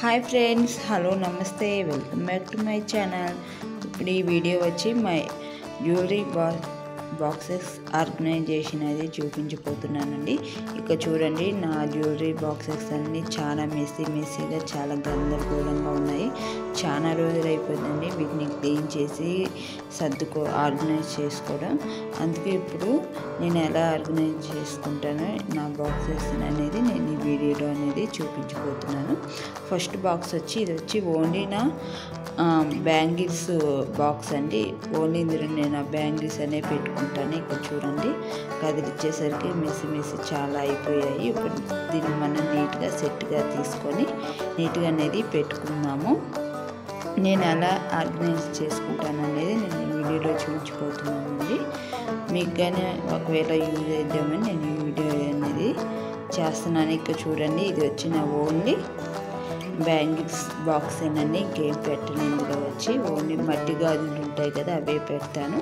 Hi friends hello నమస్తే welcome back to my channel ఇప్పుడు ఈ వీడియో వచ్చి మై జ్యువెలరీ బా బాక్సెస్ ఆర్గనైజేషన్ అది చూపించబోతున్నానండి ఇక చూడండి నా జ్యువెలరీ బాక్సెస్ అన్నీ చాలా మెస్సీ మెస్సీగా చాలా గందరగోళంగా ఉన్నాయి చాలా రోజులు అయిపోయిందండి వీటిని క్లీన్ చేసి సర్దుకో ఆర్గనైజ్ చేసుకోవడం అందుకే ఇప్పుడు నేను ఎలా ఆర్గనైజ్ చేసుకుంటానో నా బాక్సెస్ అనేది నేను ఈ వీడియోలో అనేది చూపించబోతున్నాను ఫస్ట్ బాక్స్ వచ్చి ఇది వచ్చి ఓన్లీ నా బ్యాంగిల్స్ బాక్స్ అండి ఓన్లీ ఇందులో నేను ఆ బ్యాంగిల్స్ అనేవి పెట్టుకుంటాను ఇక్కడ చూడండి కదిలిచ్చేసరికి మెస్సి మెస్సి చాలా అయిపోయాయి ఇప్పుడు దీన్ని మనం నీట్గా సెట్గా తీసుకొని నీట్గా అనేది పెట్టుకున్నాము నేను ఎలా ఆర్గనైజ్ చేసుకుంటాను అనేది నేను ఈ వీడియోలో చూపించిపోతున్నానండి మీకు కానీ ఒకవేళ యూజ్ చేద్దామని నేను ఈ వీడియో అనేది చేస్తున్నాను ఇక్కడ చూడండి ఇది వచ్చిన ఓన్లీ బ్యాంగిల్స్ బాక్స్ ఏనండి ఇంకేం పెట్టను ఇందులో వచ్చి ఓన్లీ మట్టి గాజులు ఉంటాయి కదా అవే పెడతాను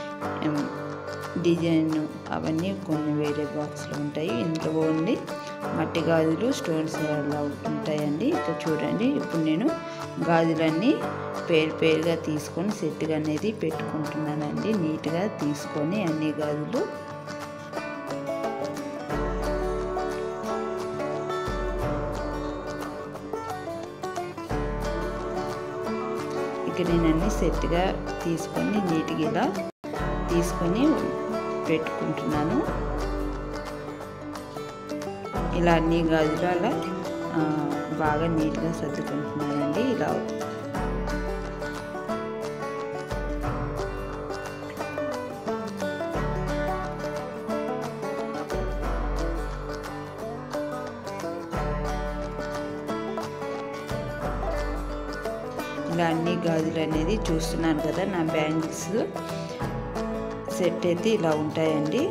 డిజైన్ అవన్నీ కొన్ని వేరే బాక్స్లో ఉంటాయి ఇంట్లో ఓన్లీ మట్టి గాజులు స్టోన్స్ అలా ఉంటాయండి ఇక్కడ చూడండి ఇప్పుడు నేను గాజులన్నీ పేరు పేరుగా తీసుకొని సెట్గా అనేది పెట్టుకుంటున్నానండి నీట్గా తీసుకొని అన్ని గాజులు ఇక నేను అన్ని సెట్గా తీసుకొని నీట్గా ఇలా తీసుకొని పెట్టుకుంటున్నాను ఇలా అన్ని గాజులు అలా బాగా నీట్గా సర్దుకుంటున్నానండి ఇలా ఇలా అన్ని గాజులు అనేది చూస్తున్నాను కదా నా బ్యాంగిల్స్ సెట్ అయితే ఇలా ఉంటాయండి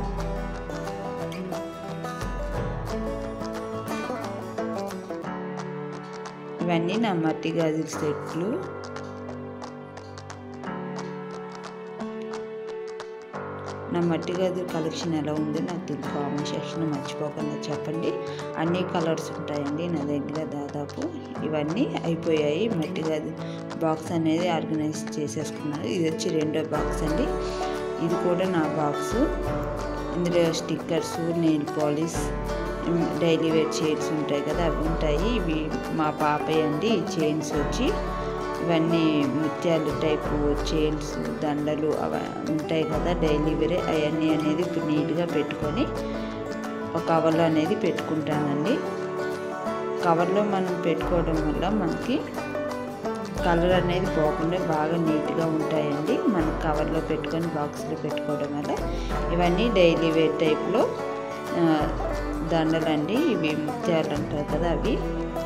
ఇవన్నీ నా మట్టి గాజుల సెట్లు నా మట్టి గాజుల కలెక్షన్ ఎలా ఉందో నాకు తెలుసు కామెంట్ సెక్షన్ మర్చిపోకుండా చెప్పండి అన్ని కలర్స్ ఉంటాయండి నా దగ్గర దాదాపు ఇవన్నీ అయిపోయాయి మట్టి గాజు బాక్స్ అనేది ఆర్గనైజ్ చేసేసుకున్నాను ఇది వచ్చి రెండో బాక్స్ అండి ఇది కూడా నా బాక్స్ ఇందులో stickers nail polish daily wear chains ఉంటాయి కదా అవి ఉంటాయి ఇవి మా పాపయ్య అండి చైన్స్ వచ్చి ఇవన్నీ ముత్యాలు టైపు చైన్స్ దండలు అవి ఉంటాయి కదా డైలీ వేరే అవన్నీ అనేది ఇప్పుడు నీట్గా పెట్టుకొని ఒక కవర్లో అనేది పెట్టుకుంటానండి కవర్లో మనం పెట్టుకోవడం వల్ల మనకి కలర్ అనేది పోకుండా బాగా నీట్గా ఉంటాయండి మనం కవర్లో పెట్టుకొని బాక్స్లో పెట్టుకోవడం వల్ల ఇవన్నీ డైలీ వేర్ టైప్లో దండలండి ఇవి ముత్యాలు అంటారు కదా అవి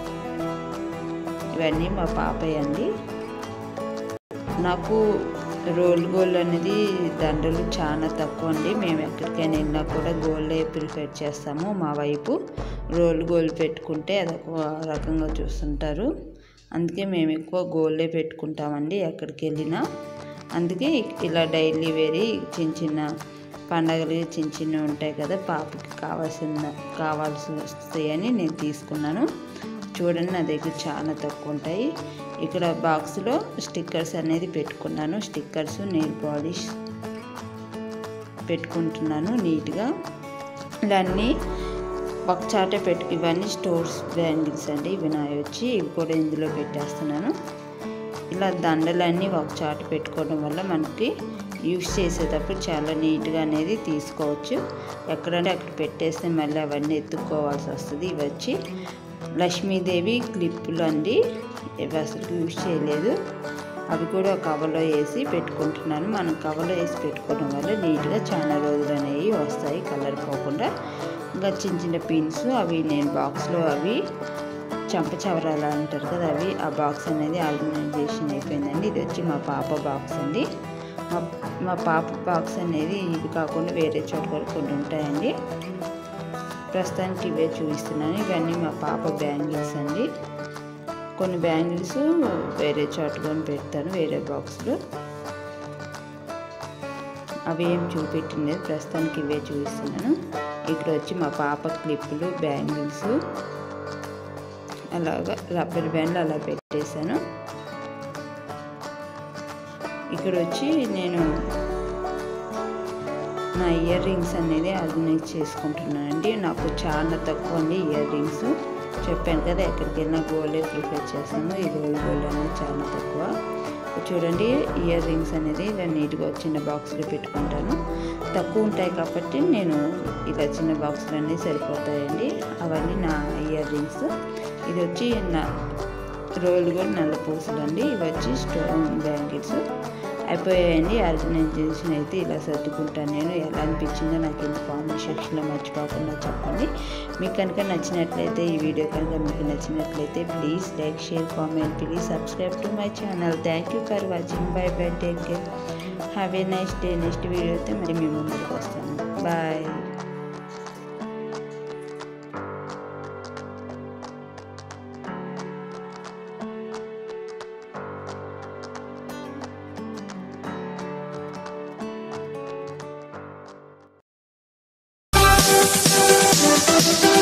ఇవన్నీ మా పాపయ్య అండి నాకు రోల్ గోల్డ్ అనేది దండలు చాలా తక్కువ అండి మేము ఎక్కడికైనా వెళ్ళినా కూడా గోల్డే ప్రిఫర్ చేస్తాము మా వైపు రోల్ గోల్డ్ పెట్టుకుంటే అదొక రకంగా చూస్తుంటారు అందుకే మేము ఎక్కువ గోల్డే పెట్టుకుంటామండి ఎక్కడికి వెళ్ళినా అందుకే ఇలా డైలీ వేరి చిన్న చిన్న పండగలు చిన్న చిన్నవి ఉంటాయి కదా పాపకి కావాల్సిన కావాల్సి వస్తాయని నేను తీసుకున్నాను చూడండి నా దగ్గర చాలా తక్కువ ఉంటాయి ఇక్కడ బాక్స్లో స్టిక్కర్స్ అనేది పెట్టుకున్నాను స్టిక్కర్స్ నెయిల్ పాలిష్ పెట్టుకుంటున్నాను నీట్గా ఇలా అన్నీ ఒక చాటే పెట్టు ఇవన్నీ స్టోర్స్ బ్యాంగిల్స్ అండి ఇవి నా వచ్చి ఇవి కూడా ఇందులో పెట్టేస్తున్నాను ఇలా దండలన్నీ ఒక చాట పెట్టుకోవడం వల్ల మనకి యూస్ చేసేటప్పుడు చాలా నీట్గా అనేది తీసుకోవచ్చు ఎక్కడంటే అక్కడ పెట్టేస్తే మళ్ళీ అవన్నీ ఎత్తుక్కోవాల్సి వస్తుంది ఇవి వచ్చి లక్ష్మీదేవి క్లిప్పులు అండి ఇవి అసలు యూజ్ చేయలేదు అవి కూడా కవర్లో వేసి పెట్టుకుంటున్నాను మనం కవర్లో వేసి పెట్టుకోవడం వల్ల నీట్గా చాలా రోజులు అనేవి వస్తాయి కలర్ పోకుండా ఇంకా చిన్న చిన్న పిన్స్ అవి నేను బాక్స్లో అవి చంపచవరాలు అంటారు కదా అవి ఆ బాక్స్ అనేది ఆర్గనైజేషన్ అయిపోయిందండి ఇది వచ్చి మా పాప బాక్స్ అండి మా మా పాప బాక్స్ అనేది ఇది కాకుండా వేరే చోట కూడా కొన్ని ఉంటాయండి ప్రస్తుతానికి ఇవే చూపిస్తున్నాను ఇవన్నీ మా పాప బ్యాంగిల్స్ అండి కొన్ని బ్యాంగిల్స్ వేరే చోట కొని పెడతాను వేరే బాక్స్లో అవి ఏం చూపెట్టిండేది ప్రస్తుతానికి ఇవే చూపిస్తున్నాను ఇక్కడ వచ్చి మా పాప క్లిప్పులు బ్యాంగిల్స్ అలాగా రబ్బర్ బ్యాండ్లు అలా పెట్టేశాను ఇక్కడ వచ్చి నేను నా ఇయర్ రింగ్స్ అనేది ఆర్గనైజ్ చేసుకుంటున్నానండి నాకు చాలా తక్కువ అండి ఇయర్ రింగ్స్ చెప్పాను కదా ఎక్కడికి వెళ్ళినా గోల్డే ప్రిఫర్ చేస్తాను ఈ గోల్డ్ గోల్డ్ అనేది చాలా తక్కువ చూడండి ఇయర్ రింగ్స్ అనేది ఇలా నీట్గా చిన్న బాక్స్లో పెట్టుకుంటాను తక్కువ ఉంటాయి కాబట్టి నేను ఇలా చిన్న బాక్స్లు అన్నీ సరిపోతాయండి అవన్నీ నా ఇయర్ రింగ్స్ ఇది వచ్చి నా రోల్ కూడా నల్ల పూసలు అండి ఇవి వచ్చి స్టోన్ బ్యాంగిల్స్ అయిపోయాయండి ఆర్గనైజేషన్ అయితే ఇలా సర్దుకుంటాను నేను ఎలా అనిపించిందో నాకు ఇంత కామెంట్ సెక్షన్లో మర్చిపోకుండా చెప్పండి మీకు కనుక నచ్చినట్లయితే ఈ వీడియో కనుక మీకు నచ్చినట్లయితే please like share comment please subscribe to my channel thank you for watching bye bye take care have a nice day next video అయితే మరి మీ ముందుకు వస్తాను బాయ్ Thank you.